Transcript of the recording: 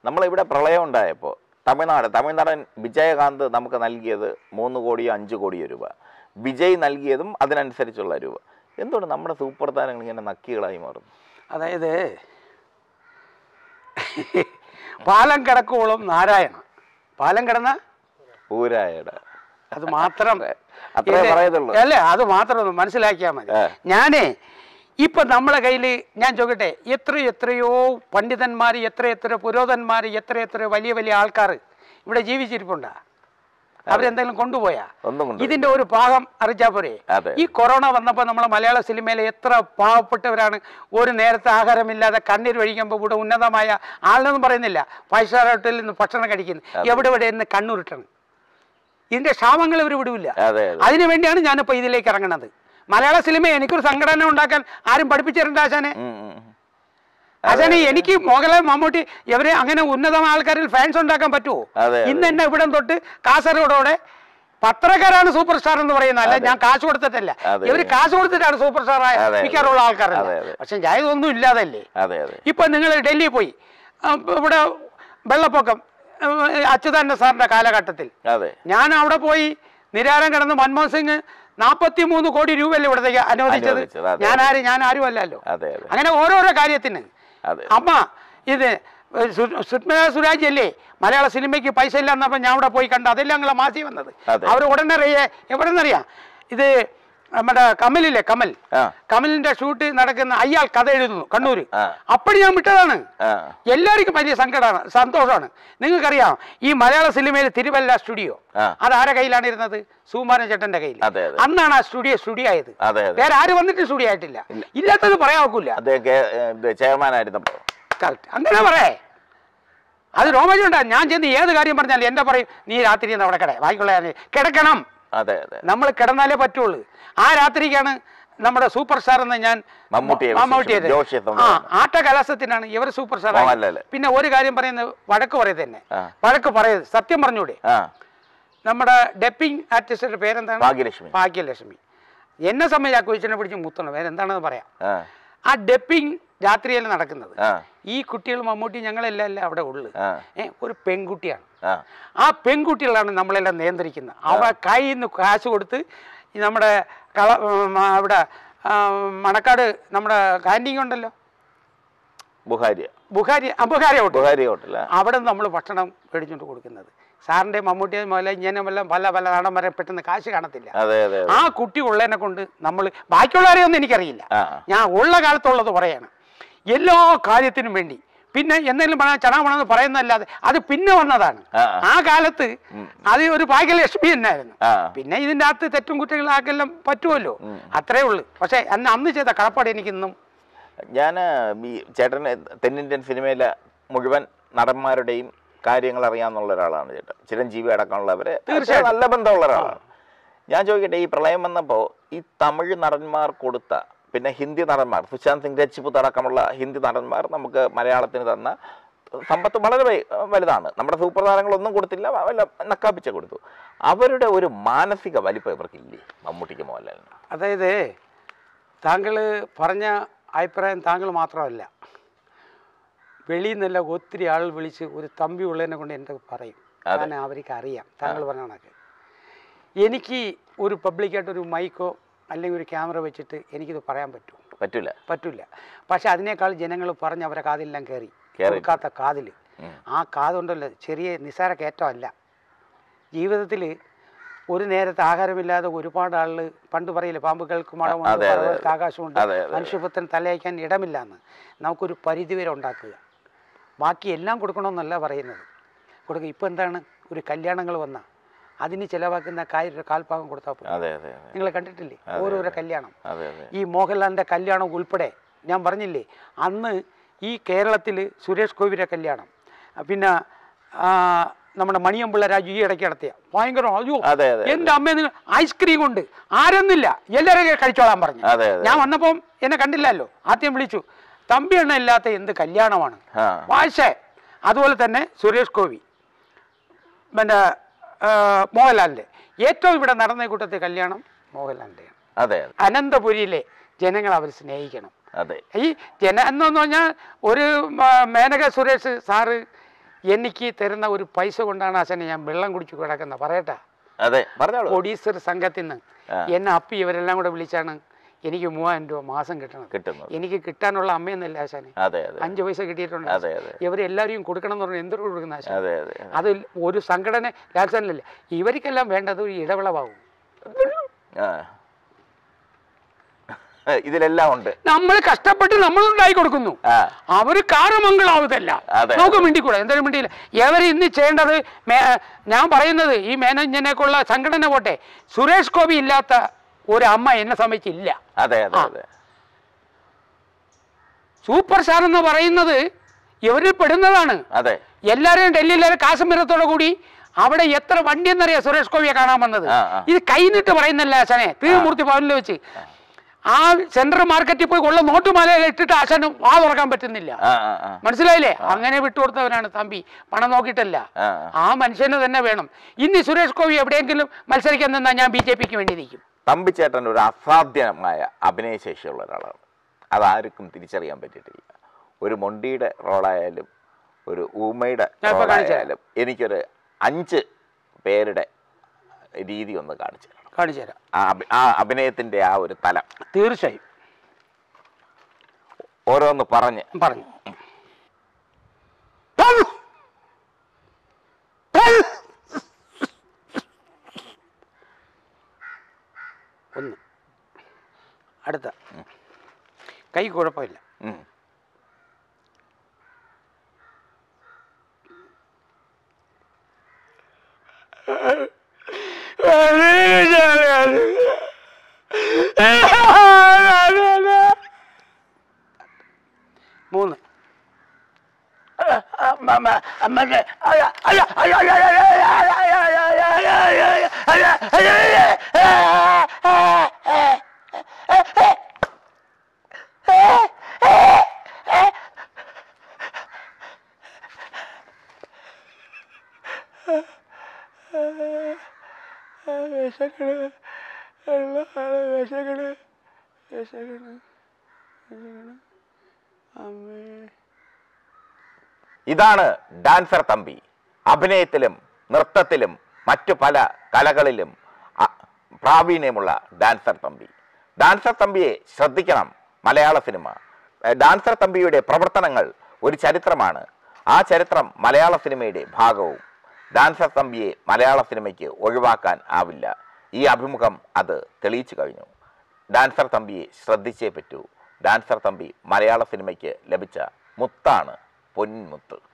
നമ്മളിവിടെ പ്രളയം ഉണ്ടായപ്പോൾ തമിഴ്നാട് തമിഴ്നാടൻ വിജയകാന്ത് നമുക്ക് നൽകിയത് മൂന്ന് കോടിയോ അഞ്ച് കോടിയോ രൂപ വിജയ് നൽകിയതും അതിനനുസരിച്ചുള്ള രൂപ എന്തുകൊണ്ട് നമ്മുടെ സൂപ്പർ താരങ്ങൾ ഇങ്ങനെ നക്കികളായി മാറും അതായത് പാലം കിടക്കുവോളം നാരായണ പാലം കിടന്ന ഊരായുടെ അത് മാത്രം അത്രേ ഇത് പറയത്തുള്ളൂ. അല്ലേ അത് മാത്രം ഒന്ന് മനസ്സിലാക്കിയാൽ മതി ഏ. ഞാനേ ഇപ്പൊ നമ്മളെ കയ്യിൽ ഞാൻ ചോദിക്കട്ടെ എത്ര എത്രയോ പണ്ഡിതന്മാർ എത്ര എത്ര പുരോധന്മാർ എത്ര എത്ര വലിയ വലിയ ആൾക്കാർ ഇവിടെ ജീവിച്ചിരിപ്പുണ്ടാ അവരെന്തെങ്കിലും കൊണ്ടുപോയാ ഒന്നും കൊണ്ട് ഇതിന്റെ ഒരു ഭാഗം അറിയിച്ചാൽ പോരെ അതെ. ഈ കൊറോണ വന്നപ്പോൾ നമ്മളെ മലയാള സിനിമയിലെ എത്ര പാവപ്പെട്ടവരാണ് ഒരു നേരത്തെ ആഹാരമില്ലാതെ കണ്ണീർ ഒഴിക്കുമ്പോൾ ഇവിടെ ഉന്നതമായ ആളെന്നൊന്നും പറയുന്നില്ല ഫൈവ് സ്റ്റാർ ഹോട്ടലിൽ നിന്ന് ഭക്ഷണം കഴിക്കുന്നു എവിടെ എവിടെ എന്ന് കണ്ണുരുട്ടണം ഇതിന്റെ ക്ഷാമങ്ങൾ ഇവർ വിടില്ല അതെ അതെ അതിനു വേണ്ടിയാണ് ഞാനിപ്പോൾ ഇതിലേക്ക് ഇറങ്ങുന്നത് മലയാള സിനിമ എനിക്കൊരു സംഘടന ഉണ്ടാക്കാൻ ആരും പഠിപ്പിച്ചിട്ടുണ്ട് ആശാനെ ഉം, ഉം, ഉം. ആശാനെ എനിക്ക് മോഹൻലാൽ മമ്മൂട്ടി ഇവരെ അങ്ങനെ ഉന്നതമായ ആൾക്കാരിൽ ഫാൻസ് ഉണ്ടാക്കാൻ പറ്റുമോ അതെ, അതെ. ഇന്ന് എന്നെ ഇവിടം തൊട്ട് കാസർഗോഡോടെ പത്രക്കാരാണ് സൂപ്പർ സ്റ്റാർ എന്ന് പറയുന്നത് അല്ല ഞാൻ കാശ് കൊടുത്തിട്ടല്ല അതെ. ഇവര് കാശ് കൊടുത്തിട്ടാണ് സൂപ്പർ സ്റ്റാർ ആയ അതെ, അതെ. മിക്കാറുള്ള ആൾക്കാരല്ല അതെ, അതെ. പക്ഷെ ഞാൻ ഇതൊന്നും ഇല്ലാതല്ലേ അതെ അതെ ഇപ്പൊ നിങ്ങൾ ഡൽഹിയിൽ പോയി ആ, ഇവിടെ വെള്ളപ്പൊക്കം ആ, അച്യുതാനന്ദ സാറിന്റെ കാലഘട്ടത്തിൽ അതെ ഞാൻ അവിടെ പോയി നിരാരം കിടന്ന് മൻമോഹൻ സിംഗ് നാൽപ്പത്തി മൂന്ന് കോടി രൂപയല്ലേ ഇവിടത്തേക്ക് അനുവദിച്ചത് അനുവദിച്ചത്, അതെ. ഞാൻ ആര് ഞാൻ ആരും അല്ലല്ലോ അതെ അതെ അങ്ങനെ ഓരോരോ കാര്യത്തിന് അതെ അമ്മ ഇത് സു- സുഷ്മിത സുരാജ് അല്ലേ മലയാള സിനിമയ്ക്ക് പൈസ ഇല്ല എന്നപ്പോൾ ഞാൻ അവിടെ പോയി കണ്ടു അതെല്ലാം ഞങ്ങളെ മാറ്റി വന്നത് അതെ. അവർ ഉടനെ അറിയേ എവിടെ നിന്നറിയാം ഇത് നമ്മുടെ കമലില്ലേ കമൽ ആ കമലിന്റെ ഷൂട്ട് നടക്കുന്ന അയാൾ കഥ എഴുതുന്നു കണ്ണൂര് ആ. അപ്പടി ഞാൻ വിട്ടതാണ് ആ എല്ലാവർക്കും വലിയ സങ്കടമാണ് സന്തോഷമാണ് നിങ്ങൾക്കറിയാം ഈ മലയാള സിനിമയിൽ തിരുവല്ല സ്റ്റുഡിയോ ആ. അത് ആരെ കയ്യിലാണ് ഇരുന്നത് സുകുമാരൻ ചേട്ടന്റെ കയ്യിൽ അതെ, അതെ. അന്നാണ് ആ സ്റ്റുഡിയോ സ്റ്റുഡിയോ ആയത് അതെ അതെ വേറെ ആര് വന്നിട്ട് സ്റ്റുഡിയോ ആയിട്ടില്ല ഇല്ലാത്തത് പറയാൻ ഒക്കില്ല അദ്ദേഹം കേ- ഏ, ഇത് ചെയർമാൻ ആയിരുന്നപ്പോ കറക്റ്റ് അങ്ങനെ പറയേ അത് രോമജുണ്ടാ ഞാൻ ചെന്ന് ഏത് കാര്യം പറഞ്ഞാലും എന്റെ പറയും നീ രാത്രി ഒന്ന് അവിടെ കിട വായിക്കൊള്ളാ കിടക്കണം അതെ അതെ നമ്മൾ കിടന്നാലേ പറ്റുള്ളൂ ആ രാത്രിക്കാണ് നമ്മുടെ സൂപ്പർ സ്റ്റാർ എന്ന് ഞാൻ മമ്മൂട്ടിയെ മമ്മൂട്ടിയെ വിശേഷിപ്പിച്ചു. ജോഷി ആ സംവിധാനം. ആട്ട കലാസത്തിനാണ് ഇവർ സൂപ്പർ സ്റ്റാർ മോഹൻലാല്. പിന്നെ ഒരു കാര്യം പറയുന്നത് വഴക്ക് പറയത് തന്നെ ആ. വഴക്ക് പറയത് സത്യം പറഞ്ഞൂടെ ആ നമ്മുടെ ഡപ്പിംഗ് ആർട്ടിസ്റ്റിന്റെ പേരെന്താണ് ഭാഗ്യലക്ഷ്മി ഭാഗ്യലക്ഷ്മി എന്നെ സംബന്ധിച്ച് ആ കൊച്ചിനെ പിടിച്ച് മുത്തണം വേറെ എന്താണെന്ന് പറയാം ആ ആ ഡപ്പിംഗ് രാത്രിയല്ല നടക്കുന്നത് ആ ഈ കുട്ടികൾ മമ്മൂട്ടി ഞങ്ങളെല്ലാം അല്ലേ അവിടെ ഉള്ളു ആ ഏ ഒരു പെൺകുട്ടിയാണ് ആ ആ പെൺകുട്ടികളാണ് നമ്മളെല്ലാം നിയന്ത്രിക്കുന്നത് അവ കയ്യിൽ നിന്ന് കാശ് കൊടുത്ത് ഈ നമ്മുടെ കള ഉം, അവിടെ ആ, മണക്കാട് നമ്മുടെ കാൻറ്റീൻ ഉണ്ടല്ലോ ബുഹാരി ബുഹാരി ആ, ബുഹാരി ഹോട്ടൽ ബുഹാരി ഹോട്ടൽ അവിടെ നമ്മൾ ഭക്ഷണം മേടിച്ചുകൊണ്ട് കൊടുക്കുന്നത് സാറിൻ്റെ മമ്മൂട്ടിയും മുതല ഇങ്ങനെ വല്ലതും പല പല നടന്മാരെ പെട്ടെന്ന് കാശ് കാണത്തില്ല അതെ അതെ അതെ ആ കുട്ടി ഉള്ളതിനെ കൊണ്ട് നമ്മൾ ബാക്കിയുള്ളവരെയൊന്നും എനിക്കറിയില്ല ആ ഞാൻ ഉള്ള കാലത്തുള്ളത് പറയാണ് എല്ലാ കാര്യത്തിനും വേണ്ടി പിന്നെ എന്തെങ്കിലും പറഞ്ഞാൽ ചടാമണെന്ന് പറയുന്നതല്ലാതെ അത് പിന്നെ വന്നതാണ് ആ. ആ കാലത്ത് അത് ഒരു ഭാഗ്യലക്ഷ്മി തന്നെയായിരുന്നു ആ പിന്നെ ഇതിൻ്റെ അകത്ത് തെറ്റും കുറ്റങ്ങളാക്കെല്ലാം പറ്റുമല്ലോ അത്രേ ഉള്ളൂ പക്ഷേ അന്ന് അന്ന് ചെയ്ത കടപ്പാട് എനിക്കിന്നും ഞാൻ ഈ ചേട്ടൻ തെന്നിന്ത്യൻ സിനിമയിലെ മുഴുവൻ നടന്മാരുടെയും കാര്യങ്ങൾ അറിയാവുന്ന ഒരാളാണ് ചേട്ടൻ ചിരഞ്ജീവി അടക്കമുള്ളവരെ തീർച്ചയായിട്ടും. നല്ല ബന്ധമുള്ള ഒരാളാണ് ഞാൻ ചോദിക്കട്ടെ ഈ പ്രളയം വന്നപ്പോൾ ഈ തമിഴ് നടന്മാർ കൊടുത്ത പിന്നെ ഹിന്ദി നടന്മാർ സുശാന്ത് സിംഗ് രജ്പുത്ത് അടക്കമുള്ള ഹിന്ദി നടന്മാർ നമുക്ക് മലയാളത്തിന് തന്ന സമ്പത്ത് വളരെ വൈ- വലുതാണ് നമ്മുടെ സൂപ്പർ താരങ്ങളൊന്നും കൊടുത്തില്ല വല്ല നക്കാപ്പിച്ച കൊടുത്തു അവരുടെ ഒരു മാനസിക വലിപ്പം ഇവർക്കില്ലേ മമ്മൂട്ടിക്ക് മോഹൻലാലിന് അതായത് താങ്കൾ പറഞ്ഞ അഭിപ്രായം താങ്കൾ മാത്രമല്ല വെളിയിൽ നിന്നല്ല ഒത്തിരി ആൾ വിളിച്ച് ഒരു തമ്പി ഉള്ളതിനെ കൊണ്ട് എൻ്റെ പറയും അതെ. കാരണം അവർക്ക് അറിയാം താങ്കൾ പറഞ്ഞ കണക്ക് എനിക്ക് ഒരു പബ്ലിക്കായിട്ട് ഒരു മൈക്കോ അല്ലെങ്കിൽ ഒരു ക്യാമറ വെച്ചിട്ട് എനിക്കിത് പറയാൻ പറ്റുമോ പറ്റൂല പറ്റില്ല പക്ഷെ അതിനേക്കാൾ ജനങ്ങൾ പറഞ്ഞ് അവരെ കാതിലെല്ലാം കയറി കേറി. കൊടുക്കാത്ത കാതിൽ ഉം. ആ കാതുണ്ടല്ലോ ചെറിയ നിസ്സാര കയറ്റമല്ല ജീവിതത്തിൽ ഒരു നേരത്തെ ആഹാരമില്ലാതെ ഒരുപാട് ആളുകൾ പണ്ട് പറയില്ലേ പാമ്പുകൾക്ക് മണമുണ്ട് അതെ, അതെ, പറവകൾക്ക് ആകാശമുണ്ട് അതെ, അതെ, അതെ. മനുഷ്യപുത്രൻ തലയക്കാൻ ഇടമില്ല എന്ന് നമുക്കൊരു പരിധിവരെ ഉണ്ടാക്കുക ബാക്കി എല്ലാം കൊടുക്കണമെന്നല്ല പറയുന്നത് കൊടുക്കുക ഇപ്പം എന്താണ് ഒരു കല്യാണങ്ങൾ വന്ന അതിന് ചിലവാക്കുന്ന കാര്യം കാൽഭാഗം കൊടുത്താൽ പോലും അതെ അതെ അതെ നിങ്ങൾ കണ്ടിട്ടില്ലേ ഓരോരോ കല്യാണം അതെ അതെ ഈ മോഹൻലാലിൻ്റെ കല്യാണം ഉൾപ്പെടെ ഞാൻ പറഞ്ഞില്ലേ അന്ന് ഈ കേരളത്തിൽ സുരേഷ് ഗോപിയുടെ കല്യാണം ആ, പിന്നെ ആ, നമ്മുടെ മണിയമ്പിള്ള രാജു ഈ ഇടയ്ക്ക് നടത്തിയ ഭയങ്കര അയ്യോ അതെ, അതെ, എൻ്റെ അമ്മ നിങ്ങൾ ഐസ്ക്രീം കൊണ്ട് ആരൊന്നില്ല എല്ലാവരും കഴിച്ചോളാൻ പറഞ്ഞു അതെ അതെ ഞാൻ വന്നപ്പം എന്നെ കണ്ടില്ലല്ലോ ആദ്യം വിളിച്ചു തമ്പി എണ്ണ ഇല്ലാത്ത എന്ത് കല്യാണമാണ് ആ പക്ഷേ അതുപോലെ തന്നെ സുരേഷ് ഗോപി പിന്നെ ആ, മോഹൻലാലിൻ്റെ ഏറ്റവും ഇവിടെ നടന്ന കൂട്ടത്തെ കല്യാണം മോഹൻലാലിൻ്റെയാണ് അതെ അതെ അനന്തപുരിയിലെ ജനങ്ങൾ അവർ സ്നേഹിക്കണം അതെ ഈ ജന എന്നു പറഞ്ഞാൽ ഒരു മ- മേനക സുരേഷ് സാറ് എനിക്ക് തരുന്ന ഒരു പൈസ കൊണ്ടാണ് ആശാനെ ഞാൻ വെള്ളം കുടിച്ചു കിടക്കുന്നത് പറയട്ടാ അതെ പറഞ്ഞോളൂ പ്രൊഡ്യൂസർ സംഘത്തിൽ നിന്ന് ആ. എന്നെ അപ്പി ഇവരെല്ലാം കൂടെ വിളിച്ചാണ് എനിക്ക് മൂവായിരം രൂപ മാസം കിട്ടണം കിട്ടുന്നത് എനിക്ക് കിട്ടാനുള്ള അമ്മയൊന്നുമില്ല ആശാനെ അതെ അതെ അഞ്ച് പൈസ കിട്ടിയിട്ടുണ്ട് അതെ അതെ ഇവരെല്ലാവരെയും കൊടുക്കണം എന്ന് പറഞ്ഞാൽ എന്തൊരു കൊടുക്കുന്ന ആശാൻ അതെ അതെ അത് ഒരു സംഘടന ലാൽസാനിലല്ല ഇവർക്കെല്ലാം വേണ്ടത് ഒരു ഇടവിളവാകും ആ ഇതിലെല്ലാം ഉണ്ട് നമ്മൾ കഷ്ടപ്പെട്ട് നമ്മൾ ഉണ്ടാക്കി കൊടുക്കുന്നു ആ അവര് കാരമംഗളാവതല്ല അതെ, നമുക്ക് മിണ്ടിക്കൂടാ എന്തായാലും മിണ്ടിയില്ല എവർ ഇന്ന് ചെയ്യേണ്ടത് മേ- ഞാൻ പറയുന്നത് ഈ മേനേജനൊക്കെയുള്ള സംഘടന പോട്ടെ സുരേഷ് ഗോപി ഇല്ലാത്ത ഒരു അമ്മ എന്നെ സംബന്ധിച്ചില്ല അതെ അതെ ആ. അതെ സൂപ്പർ സ്റ്റാർ എന്ന് പറയുന്നത് ഇവരിൽ പെടുന്നതാണ് അതെ എല്ലാവരെയും ഡൽഹിയിലെ കാശ്മീരത്തോടു കൂടി അവിടെ എത്ര വണ്ടി എന്നറിയാം സുരേഷ് ഗോപിയെ കാണാൻ വന്നത് ആ, ആ. ഇത് കൈനിട്ട് പറയുന്നല്ല ആശാനെ തീർമൂർത്തി ഭവനിൽ വെച്ച് ആ സെൻട്രൽ മാർക്കറ്റിൽ പോയി കൊള്ള നോട്ടുമാല ഇട്ടിട്ട് ആശാന് വാ തുറക്കാൻ പറ്റുന്നില്ല ആ ആ ആ മനസ്സിലായില്ലേ അങ്ങനെ വിട്ടുകൊടുത്തവനാണ് തമ്പി പണം നോക്കിയിട്ടല്ല ആ, ആ മനുഷ്യന് തന്നെ വേണം ഇനി സുരേഷ് ഗോപി എവിടെയെങ്കിലും മത്സരിക്കാൻ നിന്നാൽ ഞാൻ ബി ജെ പിക്ക് വേണ്ടി നിൽക്കും തമ്പിച്ചേട്ടൻ ഒരു അസാധ്യമായ അഭിനയശേഷിയുള്ള ഒരാളാണ് അതാർക്കും തിരിച്ചറിയാൻ പറ്റിയിട്ടില്ല ഒരു മൊണ്ടിയുടെ റോളായാലും ഒരു ഊമയുടെ ഞാൻ ഇപ്പൊ കാണിച്ചു തരാം. റോളായാലും എനിക്കൊരു അഞ്ച് പേരുടെ രീതി ഒന്ന് കാണിച്ചു തരണം കാണിച്ചു തരാം ആ അഭി- ആ അഭിനയത്തിന്റെ ആ ഒരു തലം തീർച്ചയായും ഓരോന്ന് പറഞ്ഞ് പറഞ്ഞു ഒന്ന് അടുത്ത കൈ കുഴപ്പമില്ല ഉം. മൂന്ന് ഇതാണ് ഡാൻസർ തമ്പി അഭിനയത്തിലും നൃത്തത്തിലും മറ്റു പല കലകളിലും അ- പ്രാവീണ്യമുള്ള ഡാൻസർ തമ്പി ഡാൻസർ തമ്പിയെ ശ്രദ്ധിക്കണം മലയാള സിനിമ ഏ, ഡാൻസർ തമ്പിയുടെ പ്രവർത്തനങ്ങൾ ഒരു ചരിത്രമാണ് ആ ചരിത്രം മലയാള സിനിമയുടെ ഭാഗവും ഡാൻസർ തമ്പിയെ മലയാള സിനിമയ്ക്ക് ഒഴിവാക്കാൻ ആവില്ല ഈ അഭിമുഖം അത് തെളിയിച്ചു കഴിഞ്ഞു ഡാൻസർ തമ്പിയെ ശ്രദ്ധിച്ചേ പറ്റൂ ഡാൻസർ തമ്പി മലയാള സിനിമയ്ക്ക് ലഭിച്ച മുത്താണ് പൊൻമുത്ത്